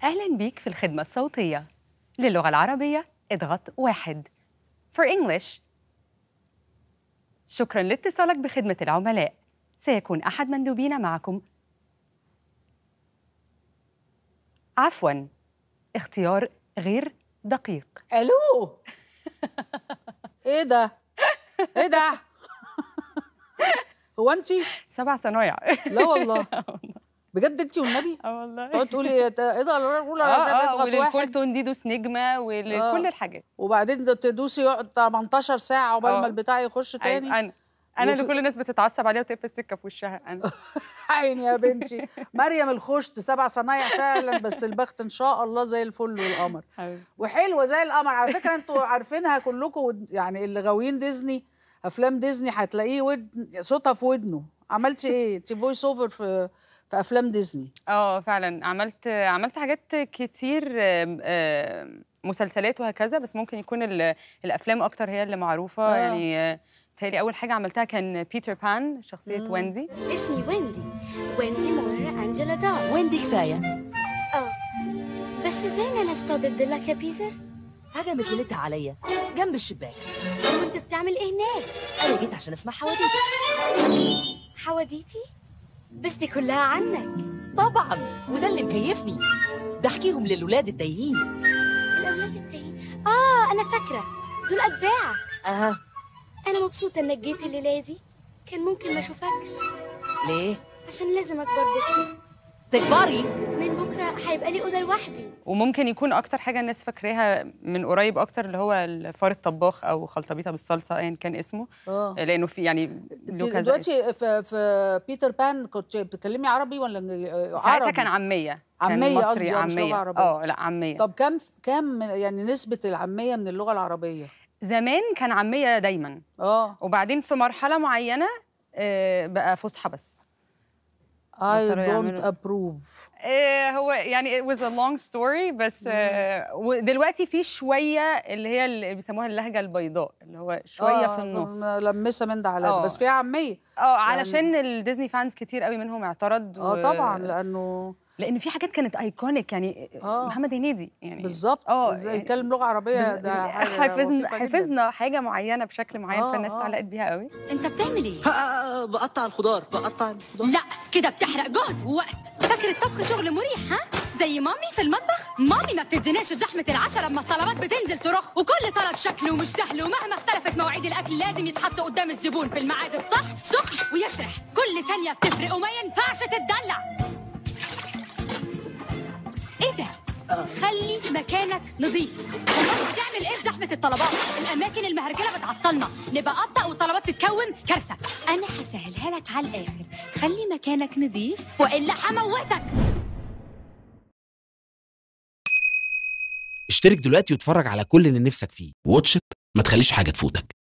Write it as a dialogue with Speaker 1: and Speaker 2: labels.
Speaker 1: أهلا بيك في الخدمة الصوتية للغة العربية اضغط واحد For English شكرا لاتصالك بخدمة العملاء سيكون أحد مندوبينا معكم عفوا اختيار غير دقيق
Speaker 2: الو ايه ده ايه ده هو انت
Speaker 1: سبع صنايع
Speaker 2: لا والله بجد انت والنبي
Speaker 1: اه والله
Speaker 2: تقعد تقولي ايه ده اقول
Speaker 1: اه
Speaker 2: عشان
Speaker 1: اه
Speaker 2: اضغط واحد
Speaker 1: وللكولتون دي دوس نجمة ولكل
Speaker 2: آه.
Speaker 1: الحاجات
Speaker 2: وبعدين ده تدوسي يقعد 18 ساعه عقبال
Speaker 1: آه.
Speaker 2: ما البتاع يخش
Speaker 1: أيوة،
Speaker 2: تاني
Speaker 1: انا انا اللي
Speaker 2: وفي-
Speaker 1: كل الناس بتتعصب عليها وتقفل السكه في وشها انا
Speaker 2: عيني يا بنتي مريم الخشت سبع صنايع فعلا بس البخت ان شاء الله زي الفل والقمر
Speaker 1: حبيبي.
Speaker 2: وحلوه زي القمر على فكره انتوا عارفينها كلكم ود- يعني اللي غاويين ديزني افلام ديزني هتلاقيه ودن صوتها في ودنه عملتي ايه انت فويس اوفر في في افلام ديزني
Speaker 1: اه فعلا عملت عملت حاجات كتير آم، آم، مسلسلات وهكذا بس ممكن يكون ال- الافلام اكتر هي اللي معروفه
Speaker 2: آه.
Speaker 1: يعني آه، بتهيألي اول حاجه عملتها كان بيتر بان شخصيه
Speaker 2: مم.
Speaker 1: ويندي
Speaker 3: اسمي ويندي ويندي مور أنجلا دار
Speaker 4: ويندي كفايه
Speaker 3: اه بس ازاي إن انا اصطاد الدلك يا بيتر
Speaker 4: حاجه متلتها عليا جنب الشباك
Speaker 3: كنت بتعمل ايه هناك
Speaker 4: انا جيت عشان اسمع حواديتك
Speaker 3: حواديتي بس دي كلها عنك
Speaker 4: طبعا وده اللي مكيفني ده احكيهم للولاد التايهين
Speaker 3: الاولاد التانيين اه انا فاكره دول اتباعك
Speaker 4: اها
Speaker 3: انا مبسوطه انك جيت الليله دي كان ممكن ما اشوفكش
Speaker 4: ليه
Speaker 3: عشان لازم اكبر بكره
Speaker 4: تكبري
Speaker 3: من بكره هيبقى لي اوضه لوحدي
Speaker 1: وممكن يكون اكتر حاجه الناس فاكراها من قريب اكتر اللي هو الفار الطباخ او خلطبيطه بالصلصه ايا كان اسمه
Speaker 2: اه
Speaker 1: لانه في يعني
Speaker 2: انت
Speaker 1: له كذا اسم.
Speaker 2: دلوقتي في في بيتر بان كنت بتتكلمي عربي ولا إنج-
Speaker 1: ساعتها
Speaker 2: عربي
Speaker 1: كان عاميه كان
Speaker 2: عامية
Speaker 1: مصري
Speaker 2: قصدي، آه، مش لغة
Speaker 1: عاميه
Speaker 2: عربية.
Speaker 1: اه لا عاميه
Speaker 2: طب كم كم يعني نسبه العاميه من اللغه العربيه
Speaker 1: زمان كان عاميه دايما
Speaker 2: اه
Speaker 1: وبعدين في مرحله معينه آه، بقى فصحى بس
Speaker 2: I
Speaker 1: بطلوا
Speaker 2: don't
Speaker 1: يعملوا-
Speaker 2: approve
Speaker 1: آه، هو يعني it was a long story بس آه، ودلوقتي في شويه اللي هي اللي بيسموها اللهجه البيضاء اللي هو شويه
Speaker 2: آه،
Speaker 1: في النص
Speaker 2: ملمسه من ده على ده
Speaker 1: آه.
Speaker 2: بس فيها عاميه
Speaker 1: اه علشان الديزني فانز كتير قوي منهم اعترض
Speaker 2: اه طبعا لانه
Speaker 1: لان في حاجات كانت ايكونيك يعني
Speaker 2: آه.
Speaker 1: محمد هنيدي يعني
Speaker 2: بالظبط
Speaker 1: اه
Speaker 2: زي
Speaker 1: يعني
Speaker 2: يتكلم لغه عربيه
Speaker 1: بز-
Speaker 2: ده حاجه
Speaker 1: حفظنا
Speaker 2: لطيفة جداً.
Speaker 1: حفظنا حاجه معينه بشكل معين
Speaker 2: آه،
Speaker 1: فالناس
Speaker 2: آه.
Speaker 1: علقت بيها قوي
Speaker 3: انت بتعمل ايه
Speaker 4: بقطع الخضار بقطع الخضار
Speaker 5: لا كده بتحرق جهد ووقت فاكر الطبخ شغل مريح ها زي مامي في المطبخ مامي ما بتتزناش في زحمه العشاء لما الطلبات بتنزل ترخ وكل طلب شكله ومش سهل ومهما اختلفت مواعيد الاكل لازم يتحط قدام الزبون في الميعاد الصح سخن ويشرح كل ثانيه بتفرق وما ينفعش تتدلع ايه ده خلي مكانك نظيف والله بتعمل ايه في زحمه الطلبات الاماكن المهرجله بتعطلنا نبقى ابطا والطلبات تتكوم كارثه انا هسهلها لك على الاخر خلي مكانك نظيف والا هموتك
Speaker 6: اشترك دلوقتي واتفرج على كل اللي نفسك فيه واتش إت، ما تخليش حاجة تفوتك